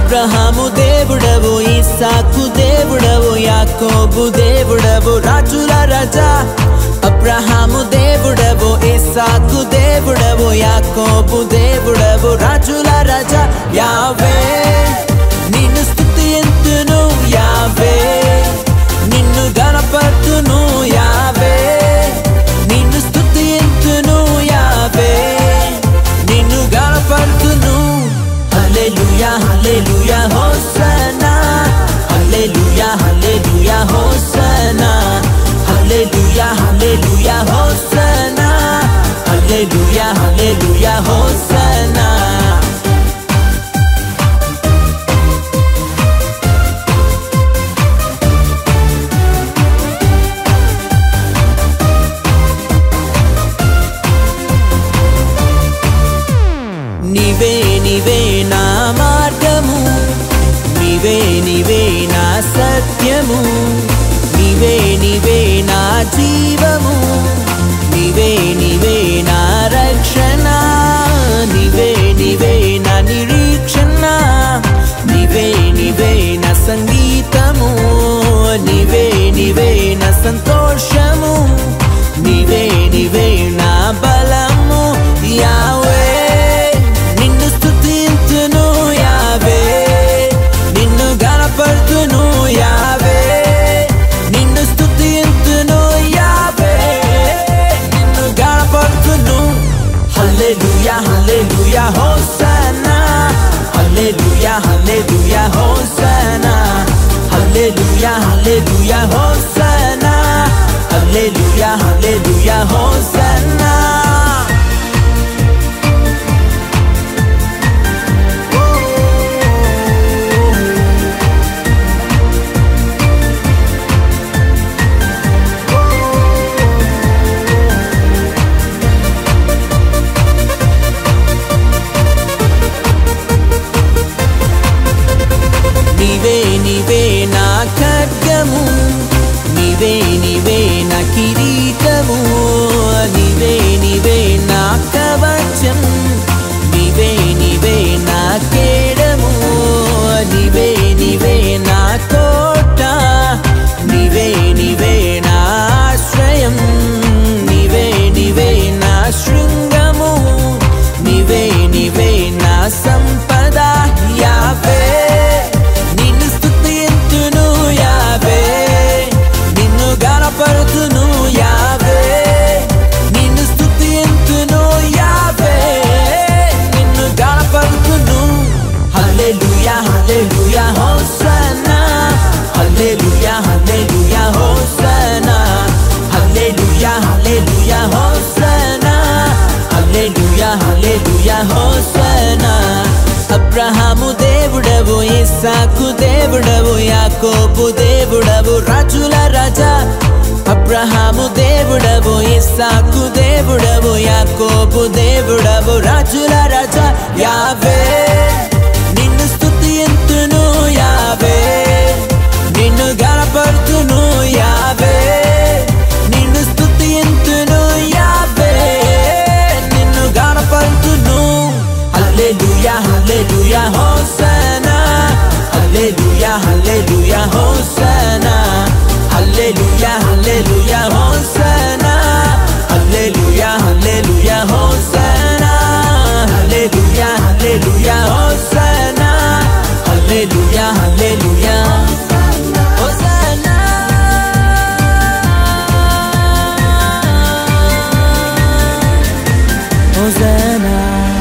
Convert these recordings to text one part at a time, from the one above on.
అబ్రహాము దేవుడవు ఇస్సాకు దేవుడవు యాకోబు దేవుడవు రాజుల రాజా అబ్రహాము దేవుడవు ఇస్సాకు దేవుడవు యాకోబు దేవుడవు రాజుల రాజా యావే నిన్ను స్థుతి ఎంతును యావే నిన్ను గణపడుతును యావే నిన్ను స్థుతి ఎంతును యావే నిన్ను గణపడుతును హల్లెలూయా హల్లెలూయా హోసనా హల్లెలూయా హల్లెలూయా హోసనా హల్లెలూయా హల్లెలూయా హోసనా హల్లెలూయా హల్లెలూయా హోసనా నీవే నీవే నా మార్గము నీవే నీవే నా సత్యము నీవే నీవే నా జీవము నీవే నీవే నా రక్షణ నీవే నీవే నా నిరీక్షణ నీవే నీవే నా సంగీతము నీవే నీవే నా సంతోషము నీవే నీవే నా బలము యావే నిన్ను స్తుతింతును యావే నిన్ను గణపడుతును యావే నిన్ను స్తుతింతును యావే నిన్ను గణపడుతును హల్లెలూయా హల్లెలూయా హోసనా హల్లెలూయా హల్లెలూయా హోసనా హల్లెలూయా హల్లెలూయా హోసనా హల్లెలూయా హల్లెలూయా హోసనా నీవే నీవే నా ఖడ్గము నీవే నీవే నా కిరీటము నీవే నీవే నా కవచం నీవే నీవే నా కేడము నీవే నీవే నా కోట నీవే నీవే నా ఆశ్రయం నీవే నీవే నా శృంగము నీవే నీవే నా సంపద యావే నిన్ను స్తుతింతును యావే నిన్ను గణపడుతును యావే నిన్ను స్తుతింతును యావే నిన్ను గణపడుతును హల్లెలూయా హల్లెలూయా హోసనా హల్లెలూయా హల్లెలూయా హోసనా హల్లెలూయా హల్లెలూయా హోసనా హల్లెలూయా హల్లెలూయా హోసనా అబ్రహాము దేవుడవు ఇస్సాకు దేవుడవు యాకోబు దేవుడవు రాజుల రాజా అబ్రహాము దేవుడవు ఇస్సాకు దేవుడవు యాకోబు దేవుడవు రాజుల రాజా యావే నిన్ను స్తుతి ఎంతును యావే నిన్ను గణపడుతును యావే నిన్ను స్తుతి ఎంతును యావే నిన్ను గణపడుతును హల్లెలూయా హల్లెలూయా హోసనా హల్లెలూయా హల్లెలూయా హోసనా హల్లెలూయా హల్లెలూయా హోసనా హల్లెలూయా హల్లెలూయా హోసనా హల్లెలూయా హల్లెలూయా హోసనా హల్లెలూయా హల్లెలూయా హోసనా హోసనా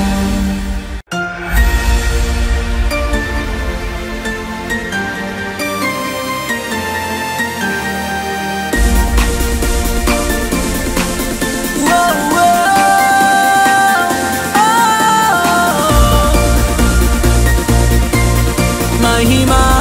మహిమా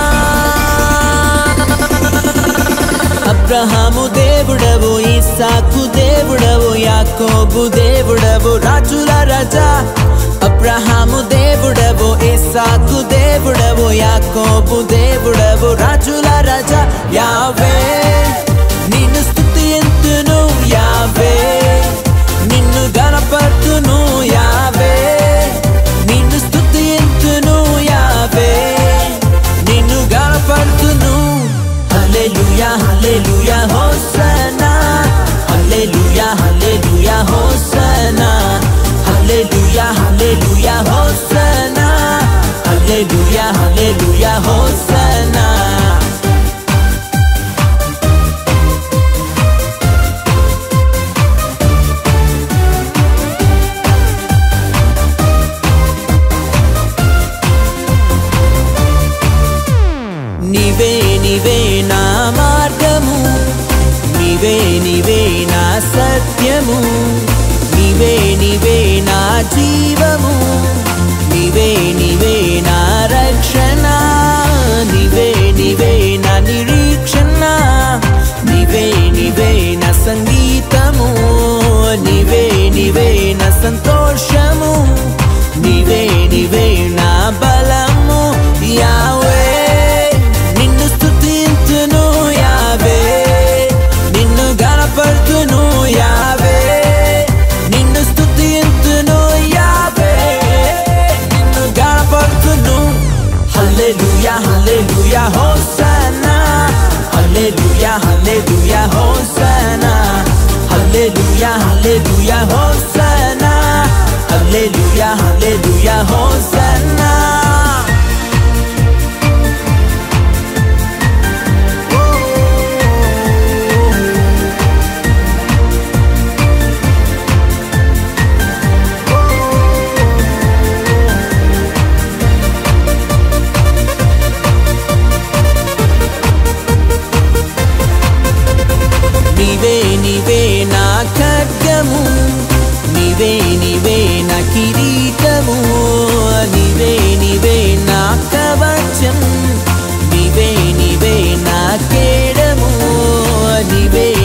అబ్రహాము దేవుడవు ఇస్సాకు దేవుడవు యాకోబు దేవుడవు రాజుల రాజా అబ్రహాము దేవుడవు ఇస్సాకు దేవుడవు యాకోబు దేవుడవు రాజుల రాజా యావే నిన్ను స్తుతి ఎంతును యావే నిన్ను గణపడుతును యావే నిన్ను స్తుతి ఎంతును యావే నీవే నా సత్యము నీవే నీవే నా జీవము నీవే నీవే నా రక్షణ నీవే నీవే నా నిరీక్షణ నీవే నీవే నా సంగీతము నీవే నీవే నా సంతోషము నీవే నీవే నా బలము యావే నిన్ను స్తుతింతును యావే నిన్ను గణపడుతును యావే నిన్ను స్తుతింతును యావే నిన్ను గణపడుతును హల్లెలూయా హల్లెలూయా హోసనా హల్లెలూయా హల్లెలూయా హోసనా హల్లెలూయా హల్లెలూయా హోసనా హల్లెలూయా హల్లెలూయా హోసనా నీవే నీవే నా ఖడ్గము నీవే నీవే నా కిరీటము నీవే నీవే నా కవచం నీవే నీవే నా కేడము నీవే